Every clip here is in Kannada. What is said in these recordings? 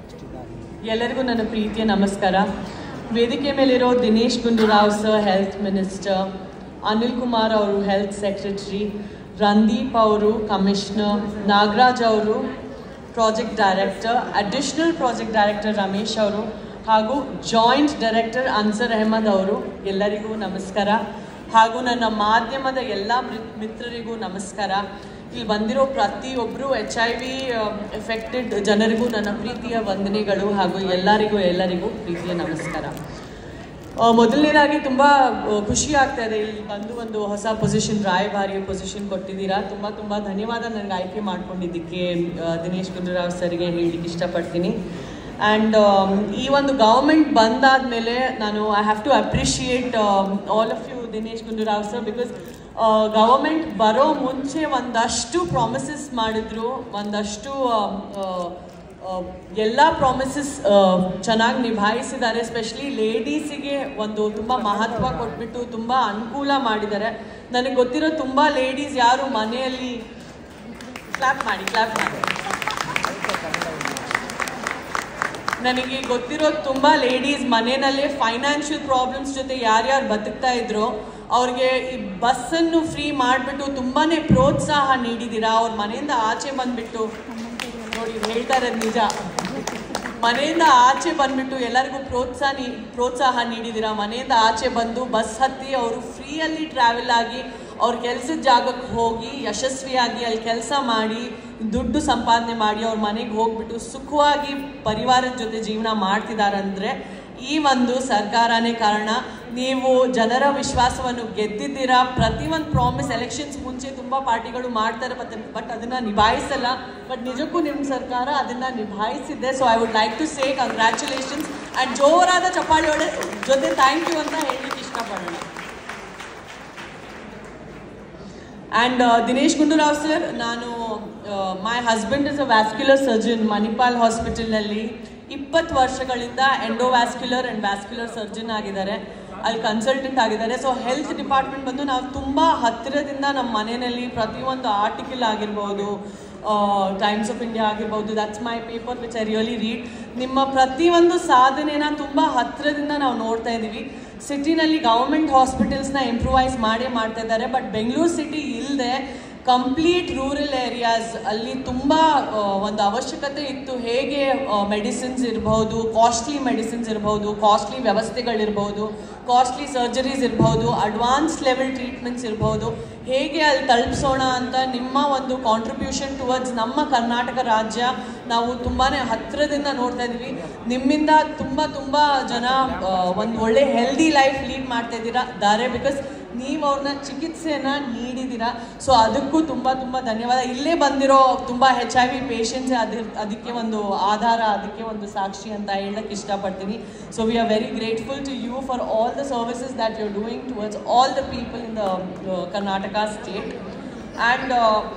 ಎಲ್ಲರಿಗೂ ನನ್ನ ಪ್ರೀತಿಯ ನಮಸ್ಕಾರ ವೇದಿಕೆ ಮೇಲಿರೋ Dinesh Gundu Rao sir health minister Anil Kumar ಅವರು ಹೆಲ್ತ್ ಸೆಕ್ರೆಟರಿ ರಂದೀಪ್ ಅವರು ಕಮಿಷನರ್ ನಾಗರಾಜ್ ಅವರು project director additional project director Ramesh ಅವರು ಹಾಗೂ ಜಾಯಿಂಟ್ ಡೈರೆಕ್ಟರ್ ಅನ್ಸರ್ ಅಹಮದ್ ಅವರು ಎಲ್ಲರಿಗೂ ನಮಸ್ಕಾರ ಹಾಗೂ ನನ್ನ ಮಾಧ್ಯಮದ ಎಲ್ಲ ಮಿತ್- ಮಿತ್ರರಿಗೂ ನಮಸ್ಕಾರ ಇಲ್ಲಿ ಬಂದಿರೋ ಪ್ರತಿಯೊಬ್ಬರು ಎಚ್ ಐ ವಿ ಎಫೆಕ್ಟೆಡ್ ಜನರಿಗೂ ನನ್ನ ಪ್ರೀತಿಯ ವಂದನೆಗಳು ಹಾಗೂ ಎಲ್ಲರಿಗೂ ಎಲ್ಲರಿಗೂ ಪ್ರೀತಿಯ ನಮಸ್ಕಾರ ಆ, ಮೊದಲನೇದಾಗಿ ತುಂಬ ಖುಷಿ ಆಗ್ತಾ ಇದೆ ಇಲ್ಲಿ ಬಂದು ಒಂದು ಹೊಸ ಪೊಸಿಷನ್ ರಾಯಭಾರಿಯ ಪೊಸಿಷನ್ ಕೊಟ್ಟಿದ್ದೀರಾ ತುಂಬ ತುಂಬ ಧನ್ಯವಾದ ನನಗೆ ಆಯ್ಕೆ ಮಾಡ್ಕೊಂಡಿದ್ದಕ್ಕೆ ಆ, ದಿನೇಶ್ ಗುಂಡೂರಾವ್ ಸರ್ಗೆ ಹೇಳಲಿಕ್ಕೆ ಇಷ್ಟಪಡ್ತೀನಿ ಆ್ಯಂಡ್ ಈ ಒಂದು ಗೌರ್ಮೆಂಟ್ ಬಂದಾದಮೇಲೆ ನಾನು I have to appreciate all of you Dinesh Gundu Rao sir because government ಬರೋ ಮುಂಚೆ ಒಂದಷ್ಟು ಪ್ರಾಮಿಸಸ್ ಮಾಡಿದ್ರು ಒಂದಷ್ಟು ಆ, ಆ, ಎಲ್ಲ ಪ್ರಾಮಿಸಸ್ ಚೆನ್ನಾಗಿ ನಿಭಾಯಿಸಿದ್ದಾರೆ ಎಸ್ಪೆಷಲಿ ಲೇಡೀಸಿಗೆ ಒಂದು ತುಂಬ ಮಹತ್ವ ಕೊಟ್ಬಿಟ್ಟು ತುಂಬ ಅನುಕೂಲ ಮಾಡಿದ್ದಾರೆ ನನಗೆ ಗೊತ್ತಿರೋ ತುಂಬ ಲೇಡೀಸ್ ಯಾರು ಮನೆಯಲ್ಲಿ ಕ್ಲಾಪ್ ಮಾಡಿ ಕ್ಲಾಪ್ ಮಾಡಿ ನನಗೆ ಗೊತ್ತಿರೋ ತುಂಬ ಲೇಡೀಸ್ ಮನೆಯಲ್ಲೇ ಫೈನಾನ್ಷಿಯಲ್ ಪ್ರಾಬ್ಲಮ್ಸ್ ಜೊತೆ ಯಾರ್ಯಾರು ಬದುಕ್ತಾ ಇದ್ರು ಅವ್ರಿಗೆ ಈ ಬಸ್ಸನ್ನು ಫ್ರೀ ಮಾಡಿಬಿಟ್ಟು ತುಂಬಾ ಪ್ರೋತ್ಸಾಹ ನೀಡಿದ್ದೀರಾ ಅವ್ರ ಮನೆಯಿಂದ ಆಚೆ ಬಂದ್ಬಿಟ್ಟು ನೋಡಿ ಇವ್ರು ಹೇಳ್ತಾ ಇರೋದು ನಿಜ ಮನೆಯಿಂದ ಆಚೆ ಬಂದ್ಬಿಟ್ಟು ಎಲ್ಲರಿಗೂ ಪ್ರೋತ್ಸಾಹ ನೀ ಪ್ರೋತ್ಸಾಹ ನೀಡಿದ್ದೀರಾ ಮನೆಯಿಂದ ಆಚೆ ಬಂದು ಬಸ್ ಹತ್ತಿ ಅವರು ಫ್ರೀಯಲ್ಲಿ ಟ್ರಾವೆಲ್ ಆಗಿ ಅವ್ರ ಕೆಲಸದ ಜಾಗಕ್ಕೆ ಹೋಗಿ ಯಶಸ್ವಿಯಾಗಿ ಅಲ್ಲಿ ಕೆಲಸ ಮಾಡಿ ದುಡ್ಡು ಸಂಪಾದನೆ ಮಾಡಿ ಅವ್ರ ಮನೆಗೆ ಹೋಗ್ಬಿಟ್ಟು ಸುಖವಾಗಿ ಪರಿವಾರದ ಜೊತೆ ಜೀವನ ಮಾಡ್ತಿದಾರಂದ್ರೆ ಈ ಒಂದು ಸರ್ಕಾರನೇ ಕಾರಣ ನೀವು ಜನರ ವಿಶ್ವಾಸವನ್ನು ಗೆದ್ದಿದ್ದೀರಾ ಪ್ರತಿಯೊಂದು ಪ್ರಾಮಿಸ್ ಎಲೆಕ್ಷನ್ಸ್ ಮುಂಚೆ ತುಂಬ ಪಾರ್ಟಿಗಳು ಮಾಡ್ತಾರೆ ಬಟ್ ಬಟ್ ಅದನ್ನು ನಿಭಾಯಿಸಲ್ಲ ಬಟ್ ನಿಜಕ್ಕೂ ನಿಮ್ಮ ಸರ್ಕಾರ ಅದನ್ನು ನಿಭಾಯಿಸಿದೆ so I would like to say congratulations and ಜೋರಾದ ಚಪ್ಪಾಳಿಯೊಳೆ ಜೊತೆ ಥ್ಯಾಂಕ್ ಯು ಅಂತ ಹೇಳಲಿಕ್ಕೆ ಇಷ್ಟಪಡೋಣ ಆ್ಯಂಡ್ ದಿನೇಶ್ ಗುಂಡೂರಾವ್ ಸರ್ ನಾನು my husband is a vascular surgeon Manipal ಹಾಸ್ಪಿಟಲ್ನಲ್ಲಿ ಇಪ್ಪತ್ತು ವರ್ಷಗಳಿಂದ ಎಂಡೋವ್ಯಾಸ್ಕ್ಯುಲರ್ ಆ್ಯಂಡ್ ವ್ಯಾಸ್ಕ್ಯುಲರ್ ಸರ್ಜನ್ ಆಗಿದ್ದಾರೆ ಅಲ್ಲಿ ಕನ್ಸಲ್ಟೆಂಟ್ ಆಗಿದ್ದಾರೆ ಸೊ ಹೆಲ್ತ್ ಡಿಪಾರ್ಟ್ಮೆಂಟ್ ಬಂದು ನಾವು ತುಂಬ ಹತ್ತಿರದಿಂದ ನಮ್ಮ ಮನೆಯಲ್ಲಿ ಪ್ರತಿಯೊಂದು ಆರ್ಟಿಕಲ್ ಆಗಿರ್ಬೋದು ಟೈಮ್ಸ್ ಆಫ್ ಇಂಡಿಯಾ ಆಗಿರ್ಬೋದು that's my paper which I really read ನಿಮ್ಮ ಪ್ರತಿಯೊಂದು ಸಾಧನೆನ ತುಂಬ ಹತ್ತಿರದಿಂದ ನಾವು ನೋಡ್ತಾ ಇದ್ದೀವಿ ಸಿಟಿನಲ್ಲಿ ಗೌರ್ಮೆಂಟ್ ಹಾಸ್ಪಿಟಲ್ಸ್ನ ಇಂಪ್ರೂವೈಸ್ ಮಾಡೇ ಮಾಡ್ತಾ ಇದ್ದಾರೆ ಬಟ್ ಬೆಂಗಳೂರು ಸಿಟಿ ಇಲ್ಲದೆ ಕಂಪ್ಲೀಟ್ ರೂರಲ್ ಏರಿಯಾಸ್ ಅಲ್ಲಿ ತುಂಬ ಒಂದು ಅವಶ್ಯಕತೆ ಇತ್ತು ಹೇಗೆ ಮೆಡಿಸಿನ್ಸ್ ಇರ್ಬೋದು ಕಾಸ್ಟ್ಲಿ ಮೆಡಿಸಿನ್ಸ್ ಇರ್ಬೋದು ಕಾಸ್ಟ್ಲಿ ವ್ಯವಸ್ಥೆಗಳಿರ್ಬೋದು ಕಾಸ್ಟ್ಲಿ ಸರ್ಜರೀಸ್ ಇರ್ಬೋದು ಅಡ್ವಾನ್ಸ್ ಲೆವೆಲ್ ಟ್ರೀಟ್ಮೆಂಟ್ಸ್ ಇರ್ಬೋದು ಹೇಗೆ ಅಲ್ಲಿ ತಲುಪಿಸೋಣ ಅಂತ ನಿಮ್ಮ ಒಂದು ಕಾಂಟ್ರಿಬ್ಯೂಷನ್ ಟುವರ್ಡ್ಸ್ ನಮ್ಮ ಕರ್ನಾಟಕ ರಾಜ್ಯ ನಾವು ತುಂಬಾ ಹತ್ತಿರದಿಂದ ನೋಡ್ತಾ ಇದ್ವಿ ನಿಮ್ಮಿಂದ ತುಂಬ ತುಂಬ ಜನ ಆ, ಒಂದು ಒಳ್ಳೆ ಹೆಲ್ದಿ ಲೈಫ್ ಲೀಡ್ ಮಾಡ್ತಾ ಇದ್ದೀರಾ ದಾರೆ ಬಿಕಾಸ್ ನೀವು ಅವ್ರನ್ನ ಚಿಕಿತ್ಸೆನ ನೀಡಿದ್ದೀರಾ ಸೊ ಅದಕ್ಕೂ ತುಂಬ ತುಂಬ ಧನ್ಯವಾದ ಇಲ್ಲೇ ಬಂದಿರೋ ತುಂಬ ಹೆಚ್ ಐ ವಿ ಪೇಷಂಟ್ಸ್ ಅದ್ರ ಅದಕ್ಕೆ ಒಂದು ಆಧಾರ ಅದಕ್ಕೆ ಒಂದು ಸಾಕ್ಷಿ ಅಂತ ಹೇಳಕ್ಕೆ ಇಷ್ಟಪಡ್ತೀನಿ so we are very grateful to you for all the services that you doing towards all the people in the Karnataka state and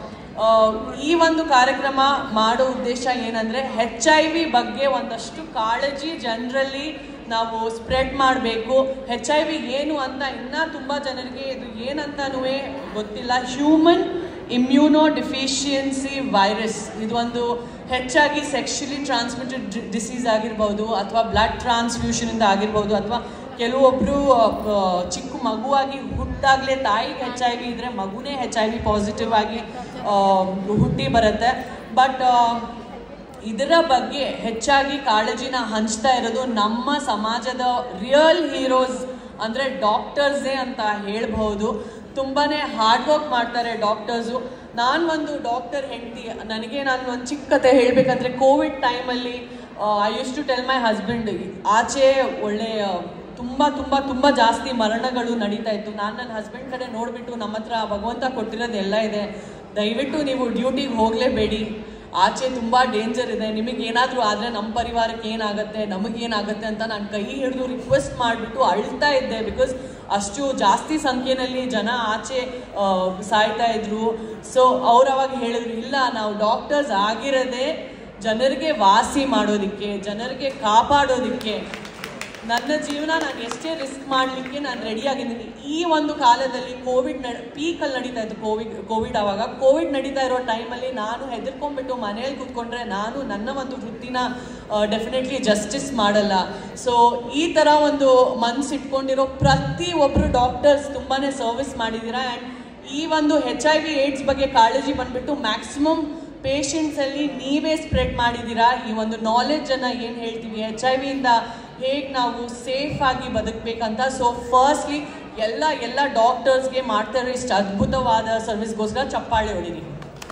ಈ ಒಂದು ಕಾರ್ಯಕ್ರಮ ಮಾಡೋ ಉದ್ದೇಶ ಏನಂದರೆ ಹೆಚ್ ಐ ವಿ ಬಗ್ಗೆ ಒಂದಷ್ಟು ಕಾಳಜಿ ಜನರಲ್ಲಿ ನಾವು ಸ್ಪ್ರೆಡ್ ಮಾಡಬೇಕು ಹೆಚ್ ಐ ವಿ ಏನು ಅಂತ ಇನ್ನೂ ತುಂಬ ಜನರಿಗೆ ಇದು ಏನಂತನೂ ಗೊತ್ತಿಲ್ಲ ಹ್ಯೂಮನ್ ಇಮ್ಯೂನೋ ಡಿಫಿಷಿಯನ್ಸಿ ವೈರಸ್ ಇದು ಒಂದು ಹೆಚ್ಚಾಗಿ ಸೆಕ್ಷುಲಿ ಟ್ರಾನ್ಸ್ಮಿಟೆಡ್ ಡಿಸೀಸ್ ಆಗಿರ್ಬೋದು ಅಥವಾ ಬ್ಲಡ್ ಟ್ರಾನ್ಸ್ಫ್ಯೂಷನಿಂದ ಆಗಿರ್ಬೋದು ಅಥವಾ ಕೆಲವೊಬ್ಬರು ಚಿಕ್ಕ ಮಗುವಾಗಿ ಹುಟ್ಟಾಗಲೇ ತಾಯಿಗೆ ಹೆಚ್ ಐ ವಿ ಇದ್ದರೆ ಮಗುನೇ ಹೆಚ್ ಐ ವಿ ಪಾಸಿಟಿವ್ ಆಗಿ ಆ, ಹುಟ್ಟಿ ಬರುತ್ತೆ ಬಟ್ ಇದರ ಬಗ್ಗೆ ಹೆಚ್ಚಾಗಿ ಕಾಳಜಿನ ಹಂಚ್ತಾ ಇರೋದು ನಮ್ಮ ಸಮಾಜದ ರಿಯಲ್ ಹೀರೋಸ್ ಅಂದರೆ ಡಾಕ್ಟರ್ಸೇ ಅಂತ ಹೇಳ್ಬಹುದು ತುಂಬಾ ಹಾರ್ಡ್ ವರ್ಕ್ ಮಾಡ್ತಾರೆ ಡಾಕ್ಟರ್ಸು ನಾನು ಒಂದು ಡಾಕ್ಟರ್ ಹೆಂಡತಿ ನನಗೆ ನಾನು ಒಂದು ಚಿಕ್ಕ ಕತೆ ಹೇಳಬೇಕಂದ್ರೆ ಕೋವಿಡ್ ಟೈಮಲ್ಲಿ I use to tell my husband ಆಚೆ ಒಳ್ಳೆ ತುಂಬ ತುಂಬ ತುಂಬ ಜಾಸ್ತಿ ಮರಣಗಳು ನಡೀತಾ ಇತ್ತು ನಾನು ನನ್ನ ಹಸ್ಬೆಂಡ್ ಕಡೆ ನೋಡಿಬಿಟ್ಟು ನಮ್ಮ ಹತ್ರ ಭಗವಂತ ಕೊಟ್ಟಿರೋದು ಎಲ್ಲ ಇದೆ ದಯವಿಟ್ಟು ನೀವು ಡ್ಯೂಟಿಗೆ ಹೋಗಲೇಬೇಡಿ ಆಚೆ ತುಂಬ ಡೇಂಜರ್ ಇದೆ ನಿಮಗೆ ಏನಾದರೂ ಆದರೆ ನಮ್ಮ ಪರಿವಾರಕ್ಕೆ ಏನಾಗುತ್ತೆ ನಮಗೇನಾಗುತ್ತೆ ಅಂತ ನಾನು ಕೈ ಹಿಡಿದು ರಿಕ್ವೆಸ್ಟ್ ಮಾಡಿಬಿಟ್ಟು ಅಳ್ತಾ ಇದ್ದೆ ಬಿಕಾಸ್ ಅಷ್ಟು ಜಾಸ್ತಿ ಸಂಖ್ಯೆಯಲ್ಲಿ ಜನ ಆಚೆ ಆ, ಸಾಯ್ತಾ ಇದ್ರು ಸೊ ಅವ್ರು ಅವಾಗ ಹೇಳಿದ್ರು ಇಲ್ಲ ನಾವು ಡಾಕ್ಟರ್ಸ್ ಆಗಿರೋದೇ ಜನರಿಗೆ ವಾಸಿ ಮಾಡೋದಕ್ಕೆ ಜನರಿಗೆ ಕಾಪಾಡೋದಕ್ಕೆ ನನ್ನ ಜೀವನ ನಾನು ಎಷ್ಟೇ ರಿಸ್ಕ್ ಮಾಡಲಿಕ್ಕೆ ನಾನು ರೆಡಿ ಆಗಿದ್ದೀನಿ ಈ ಒಂದು ಕಾಲದಲ್ಲಿ ಕೋವಿಡ್ ನ ಪೀಕಲ್ಲಿ ನಡೀತಾ ಇತ್ತು ಕೋವಿಡ್ ಕೋವಿಡ್ ಆವಾಗ ಕೋವಿಡ್ ನಡೀತಾ ಇರೋ ಟೈಮಲ್ಲಿ ನಾನು ಹೆದರ್ಕೊಂಡ್ಬಿಟ್ಟು ಮನೆಯಲ್ಲಿ ಕೂತ್ಕೊಂಡ್ರೆ ನಾನು ನನ್ನ ಒಂದು ವೃತ್ತಿನ ಡೆಫಿನೆಟ್ಲಿ ಜಸ್ಟಿಸ್ ಮಾಡಲ್ಲ ಸೊ ಈ ಥರ ಒಂದು ಮನ್ಸು ಇಟ್ಕೊಂಡಿರೋ ಪ್ರತಿ ಒಬ್ಬರು ಡಾಕ್ಟರ್ಸ್ ತುಂಬಾ ಸರ್ವಿಸ್ ಮಾಡಿದ್ದೀರಾ ಆ್ಯಂಡ್ ಈ ಒಂದು ಹೆಚ್ ಐ ವಿ ಏಡ್ಸ್ ಬಗ್ಗೆ ಕಾಳಜಿ ಬಂದ್ಬಿಟ್ಟು ಮ್ಯಾಕ್ಸಿಮಮ್ ಪೇಷಂಟ್ಸಲ್ಲಿ ನೀವೇ ಸ್ಪ್ರೆಡ್ ಮಾಡಿದ್ದೀರಾ ಈ ಒಂದು ನಾಲೆಡ್ಜನ್ನು ಏನು ಹೇಳ್ತೀವಿ ಎಚ್ ಐ ವಿಯಿಂದ ಹೇಗೆ ನಾವು ಸೇಫ್ ಆಗಿ ಬದುಕಬೇಕಂತ ಸೊ ಫಸ್ಟ್ಲಿ ಎಲ್ಲ ಎಲ್ಲ ಡಾಕ್ಟರ್ಸ್ಗೆ ಮಾಡ್ತಾರೆ ಇಷ್ಟು ಅದ್ಭುತವಾದ ಸರ್ವಿಸ್ಗೋಸ್ಕರ ಚಪ್ಪಾಳೆ ಹೊಡಿರಿ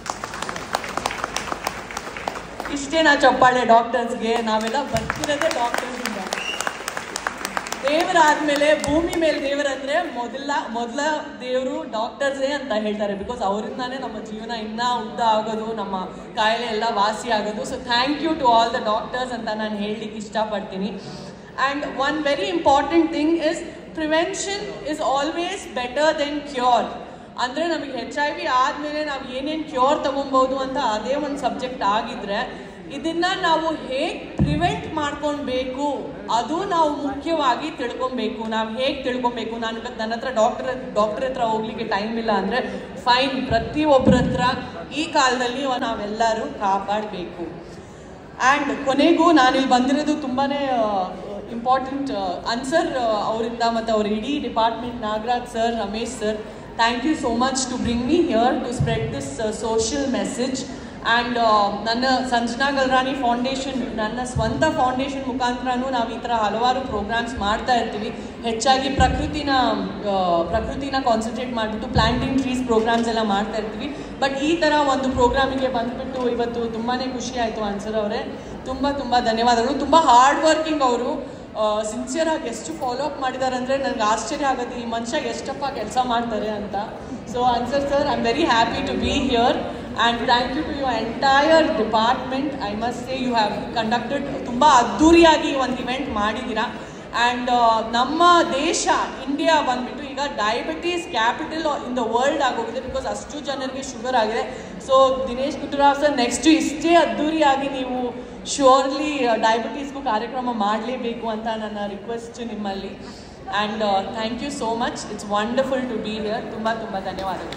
ಇಷ್ಟೇ ನಾ ಚಪ್ಪಾಳೆ ಡಾಕ್ಟರ್ಸ್ಗೆ ನಾವೆಲ್ಲ ಬರ್ತಿರೋದೇ ಡಾಕ್ಟರ್ಸಿಂದ ದೇವರಾದ್ಮೇಲೆ ಭೂಮಿ ಮೇಲೆ ದೇವರಂದ್ರೆ ಮೊದಲ ಮೊದಲ ದೇವರು ಡಾಕ್ಟರ್ಸೇ ಅಂತ ಹೇಳ್ತಾರೆ ಬಿಕಾಸ್ ಅವರಿಂದಾನೇ ನಮ್ಮ ಜೀವನ ಇನ್ನೂ ಉದ್ದ ಆಗೋದು ನಮ್ಮ ಕಾಯಿಲೆ ಎಲ್ಲ ವಾಸಿ ಆಗೋದು so thank you to all the doctors ಅಂತ ನಾನು ಹೇಳಲಿಕ್ಕೆ ಇಷ್ಟಪಡ್ತೀನಿ and one very important thing is prevention is always better than cure ಅಂದರೆ ನಮಗೆ ಹೆಚ್ ಐ ವಿ ಆದಮೇಲೆ ನಾವು ಏನೇನು ಕ್ಯೂರ್ ತೊಗೊಬೋದು ಅಂತ ಅದೇ ಒಂದು ಸಬ್ಜೆಕ್ಟ್ ಆಗಿದ್ರೆ ಇದನ್ನ ನಾವು ಹೇಗೆ ಪ್ರಿವೆಂಟ್ ಮಾಡ್ಕೊಳ್ಬೇಕು ಅದು ನಾವು ಮುಖ್ಯವಾಗಿ ತಿಳ್ಕೊಬೇಕು ನಾವು ಹೇಗೆ ತಿಳ್ಕೊಬೇಕು ನಾನು ಇವತ್ತು ನನ್ನ ಹತ್ರ ಡಾಕ್ಟರ್ ಡಾಕ್ಟರ್ ಹತ್ರ ಹೋಗ್ಲಿಕ್ಕೆ ಟೈಮ್ ಇಲ್ಲ ಅಂದರೆ ಫೈನ್ ಪ್ರತಿಯೊಬ್ಬರ ಹತ್ರ ಈ ಕಾಲದಲ್ಲಿ ನಾವೆಲ್ಲರೂ ಕಾಪಾಡಬೇಕು ಆ್ಯಂಡ್ ಕೊನೆಗೂ ನಾನಿಲ್ಲಿ ಬಂದಿರೋದು ತುಂಬಾ ಇಂಪಾರ್ಟೆಂಟ್ ಅನ್ಸರ್ ಅವರಿಂದ ಮತ್ತು ಅವ್ರ ಇಡೀ department Nagaraj sir Ramesh sir thank you so much to bring me here to spread this social message and ನನ್ನ ಸಂಜನಾ ಗಲ್ರಾಣಿ ಫೌಂಡೇಶನ್ ನನ್ನ ಸ್ವಂತ ಫೌಂಡೇಶನ್ ಮುಖಾಂತರನೂ ನಾವು ಈ ಥರ ಹಲವಾರು ಪ್ರೋಗ್ರಾಮ್ಸ್ ಮಾಡ್ತಾ ಇರ್ತೀವಿ ಹೆಚ್ಚಾಗಿ ಪ್ರಕೃತಿನ ಆ, ಪ್ರಕೃತಿನ ಕಾನ್ಸಂಟ್ರೇಟ್ ಮಾಡಿಬಿಟ್ಟು ಪ್ಲಾಂಟಿಂಗ್ ಟ್ರೀಸ್ ಪ್ರೋಗ್ರಾಮ್ಸ್ ಎಲ್ಲ ಮಾಡ್ತಾ ಇರ್ತೀವಿ ಬಟ್ ಈ ಥರ ಒಂದು ಪ್ರೋಗ್ರಾಮಿಗೆ ಬಂದುಬಿಟ್ಟು ಇವತ್ತು ತುಂಬಾ ಖುಷಿ ಆಯಿತು ಅನ್ಸರ್ ಅವರೇ ತುಂಬ ತುಂಬ ಧನ್ಯವಾದಗಳು ತುಂಬ ಹಾರ್ಡ್ ವರ್ಕಿಂಗ್ ಅವರು ಸಿನ್ಸಿಯರ್ ಆಗಿ ಎಷ್ಟು ಫಾಲೋ ಅಪ್ ಮಾಡಿದ್ದಾರೆ ಅಂದರೆ ನನಗೆ ಆಶ್ಚರ್ಯ ಆಗುತ್ತೆ ಈ ಮನುಷ್ಯ ಎಷ್ಟಪ್ಪ ಕೆಲಸ ಮಾಡ್ತಾರೆ ಅಂತ so answer sir I am very happy to be here and thank you to your entire department I must say you have conducted ತುಂಬ ಅದ್ಧೂರಿಯಾಗಿ ಒಂದು ಇವೆಂಟ್ ಮಾಡಿದ್ದೀರಾ ಆ್ಯಂಡ್ ನಮ್ಮ ದೇಶ ಇಂಡಿಯಾ ಬಂದ್ಬಿಟ್ಟು ಈಗ diabetes capital in the world ಆಗೋಗಿದೆ ಬಿಕಾಸ್ ಅಷ್ಟು ಜನರಿಗೆ ಶುಗರ್ ಆಗಿದೆ so Dinesh Gundu Rao sir next ಇಷ್ಟೇ ಅದ್ಧೂರಿಯಾಗಿ ನೀವು ಶ್ಯೂರ್ಲಿ ಡಯಾಬಿಟೀಸ್ಗೂ ಕಾರ್ಯಕ್ರಮ ಮಾಡಲೇಬೇಕು ಅಂತ ನನ್ನ ರಿಕ್ವೆಸ್ಟ್ ನಿಮ್ಮಲ್ಲಿ and thank you so much it's wonderful to be here ತುಂಬ ತುಂಬ ಧನ್ಯವಾದಗಳು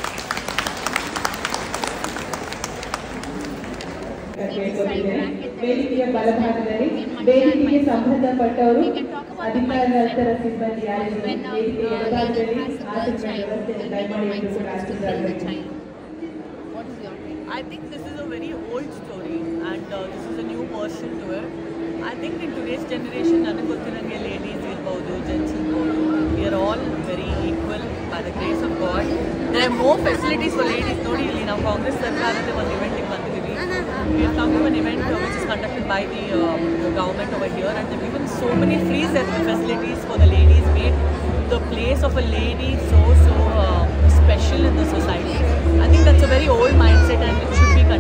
ಕೇಳ್ಕೊತಿದ್ದೇನೆ ವೇದಿಕೆಯ ಬಲಭಾಗದಲ್ಲಿ ವೇದಿಕೆಗೆ ಸಂಬಂಧಪಟ್ಟವರು ಅಧಿಕಾರಸ್ಥರ ಸಿಬ್ಬಂದಿ ಯಾರಿದ್ರು ವೇದಿಕೆಯ ಎಡಭಾಗದಲ್ಲಿ ಆಸಕ್ತಿಯ ವ್ಯವಸ್ಥೆ ದಯಮಾಡಿ ಎಂದು ಕೂಡ ಆಶಿಸಲಾಗುತ್ತದೆ I think this is a very old story and uh, this is a new version to it. I think in today's generation ನನಗೆ ಗೊತ್ತಿರಂಗೆ ಲೇಡೀಸ್ ಇರ್ಬೋದು ಜೆಂಟ್ಸ್ ಇರ್ಬೋದು we are all very equal by the grace of God there are more facilities for ladies ನೋಡಿ ಇಲ್ಲಿ ನಾವು ಕಾಂಗ್ರೆಸ್ ಸರ್ಕಾರದ ಒಂದು ಇವೆಂಟಿಗೆ ಬಂದಿದ್ದೀವಿ we have come to an event which is conducted by the government over here and given so many free facilities for the ladies made the place of a lady so so uh, special in the society. I think that's a very old mindset and it should be